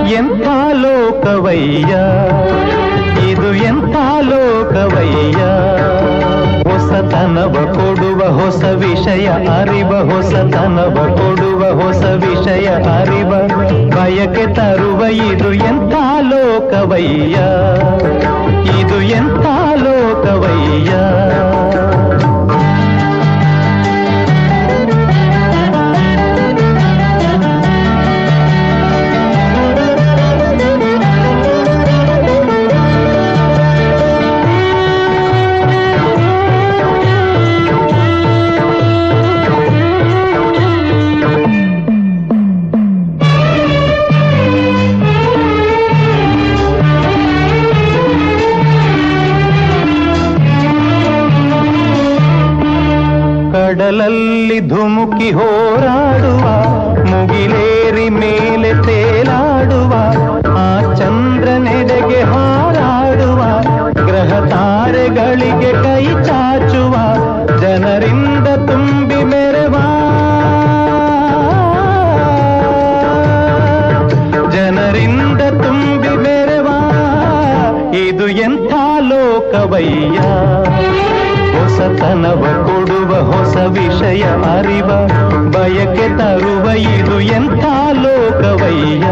ಎಂಥ ಲೋಕವಯ್ಯ ಇದು ಎಂಥ ಲೋಕವಯ್ಯ ಹೊಸತನವ ಕೊಡುವ ಹೊಸ ವಿಷಯ ಅರಿವ ಹೊಸತನವ ಕೊಡುವ ಹೊಸ ವಿಷಯ ಅರಿವ ಬಯಕೆ ತರುವ ಇದು ಎಂಥ ಲೋಕವಯ್ಯ ಇದು ಎಂಥ ಲೋಕವಯ್ಯ ಕಡಲಲ್ಲಿ ಧುಮುಕಿ ಹೋರಾಡುವ ಮುಗಿಲೇರಿ ಮೇಲೆ ತೇಲಾಡುವ ಆ ಚಂದ್ರನೆಡೆಗೆ ಹಾರಾಡುವ ಗ್ರಹ ತಾರೆಗಳಿಗೆ ಕೈ ಚಾಚುವ ಜನರಿಂದ ತುಂಬಿ ಮೆರವ ಜನರಿಂದ ತುಂಬಿ ಮೆರವ ಇದು ಎಂಥ ಲೋಕವಯ್ಯ ಹೊಸತನವ ಕೊಡುವ ಹೊಸ ವಿಷಯ ಅರಿವ ಬಯಕೆ ತರುವ ಇದು ಎಂಥ ಲೋಕವಯ್ಯ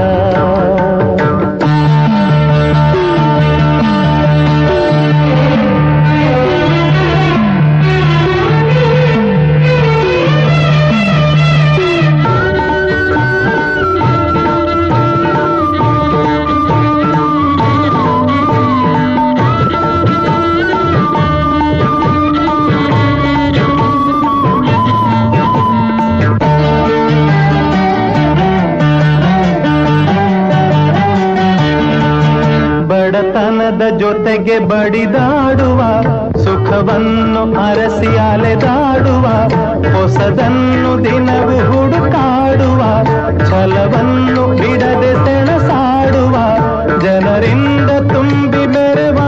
ಬಡತನದ ಜೊತೆಗೆ ಬಡಿದಾಡುವ ಸುಖವನ್ನು ಅರಸಿ ಅಲೆದಾಡುವ ಹೊಸದನ್ನು ದಿನವು ಹುಡುಕಾಡುವ ಛಲವನ್ನು ಬಿಡದೆ ಸೆಣಸಾಡುವ ಜನರಿಂದ ತುಂಬಿ ಮೆರವ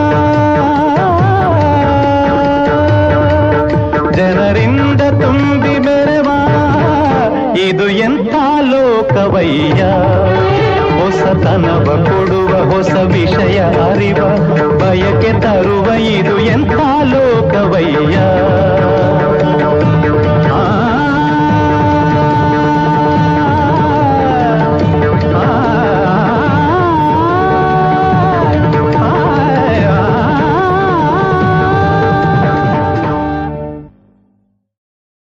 ಜನರಿಂದ ತುಂಬಿ ಮೆರವ ಇದು ಎಂಥ ಲೋಕವಯ್ಯ ಹೊಸತನವ ಕೊಡುವ ಹೊಸ ವಿಷಯ ಅರಿವ ಬಯಕೆ ತರುವ ಇದು ಎಂಥ ಲೋಕವಯ್ಯ